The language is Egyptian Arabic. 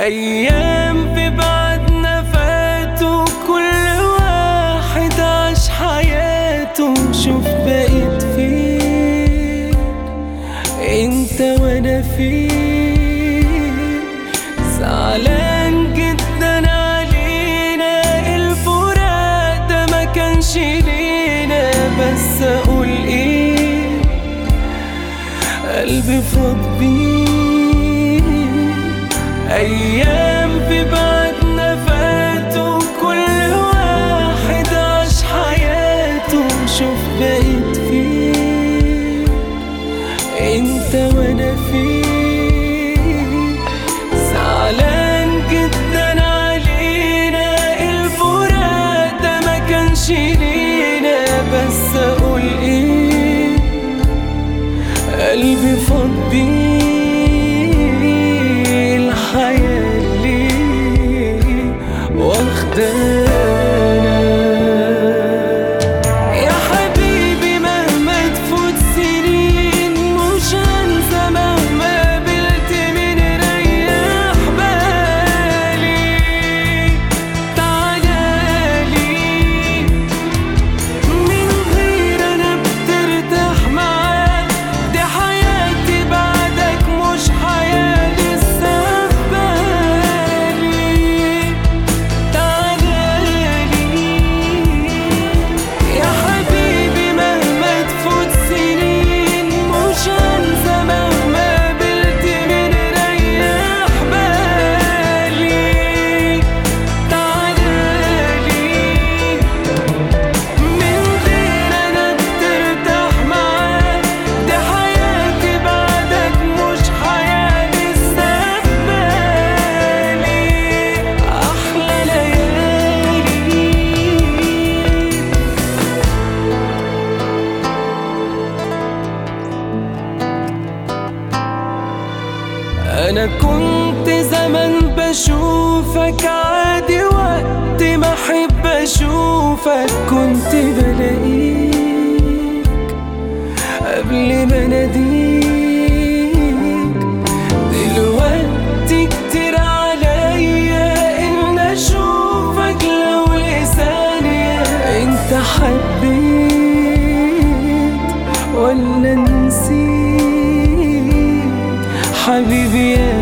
أيام في بعدنا فاتوا كل واحد عاش حياته شوف بقيت فين انت وانا فين زعلان جدا علينا الفراق ده ما كانش لينا بس اقول ايه قلبي فاض بيه ايام في بعدنا فاتوا كل واحد عاش حياته شوف بقيت فين انت وانا فين زعلان جدا علينا الفراق ده ما كانش لينا بس اقول ايه قلبي فاض بيه الحياة اللي واخدانا يا حبيبي مهما تفوت سنين مش هنسى مهما قابلت من ريح بالي تعالالي من غير انا بترتاح معاك دي حياتي بعدك مش حياة لسه في بالي تعالالي يا حبيبي مهما تفوت سنين مش هنسى مهما قابلت من ريح بالي تعالالي من غير انا بترتاح معاك دي حياتي بعدك مش حياة لسه في بالي احلى ليالي انا كنت زمان بشوفك عادي وقت ما احب اشوفك كنت بلاقيك قبل ما اناديك دلوقتي كتير عليا ان اشوفك لو لثانية انت حبيت ولا نسيت حبيبي يا